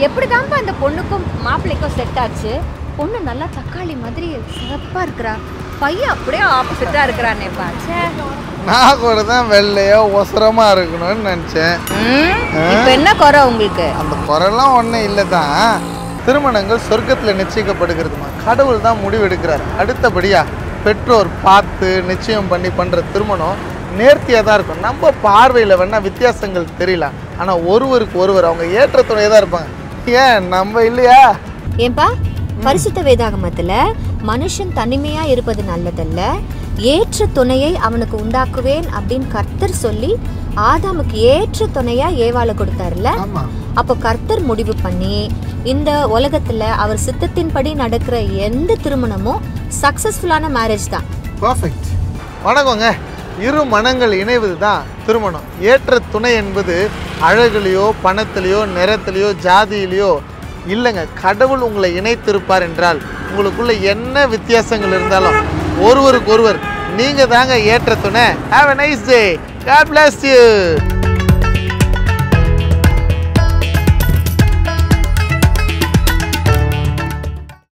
எப்படிதான்ப்பா அந்த பொண்ணுக்கும் மாப்பிள்ளைக்கும் செட் ஆச்சு பொண்ணு நல்லா தக்காளி மாதிரி சிறப்பா இருக்கிறா பையன் அப்படியே ஆப்போசிட்டா இருக்கிறானேப்பா ச்சே நான் கூட தான் வெள்ளையோ ஒசரமா இருக்கணும்னு நினச்சேன் இப்போ என்ன குறை உங்களுக்கு அந்த குறைலாம் ஒன்றும் இல்லை தான் திருமணங்கள் சொர்க்கத்தில் நிச்சயிக்கப்படுகிறதுமா கடவுள் தான் முடிவெடுக்கிறார் அடுத்தபடியா பெற்றோர் பார்த்து நிச்சயம் பண்ணி பண்ணுற திருமணம் நேர்த்தியாக தான் இருக்கும் நம்ம பார்வையில் வேணால் வித்தியாசங்கள் தெரியல ஆனால் ஒருவருக்கு ஒருவர் அவங்க ஏற்ற துணையாக தான் இருப்பாங்க ஏன் நம்ம இல்லையா ஏன்பா பரிசுத்த வேதாகமத்துல மனுஷன் தனிமையா இருப்பது நல்லதல்ல ஏற்ற துணையை அவனுக்கு உண்டாக்குவேன் அப்படின்னு கர்த்தர் சொல்லி ஆதாமுக்கு ஏற்ற துணையா ஏவாளை கொடுத்தாருல்ல ஆமாம் அப்போ கர்த்தர் முடிவு பண்ணி இந்த உலகத்துல அவர் சித்தத்தின்படி நடக்கிற எந்த திருமணமும் சக்சஸ்ஃபுல்லான மேரேஜ் தான் பர்ஃபெக்ட் வணக்கங்க இரு மனங்கள் இணைவது தான் திருமணம் ஏற்ற துணை என்பது அழகுலையோ பணத்திலையோ நிறத்திலையோ ஜாதியிலையோ இல்லைங்க கடவுள் உங்களை இணைத்திருப்பார் என்றால் உங்களுக்குள்ள என்ன வித்தியாசங்கள் இருந்தாலும் ஒருவருக்கு ஒருவர் நீங்கள் தாங்க ஏற்ற துணை have a nice day God bless you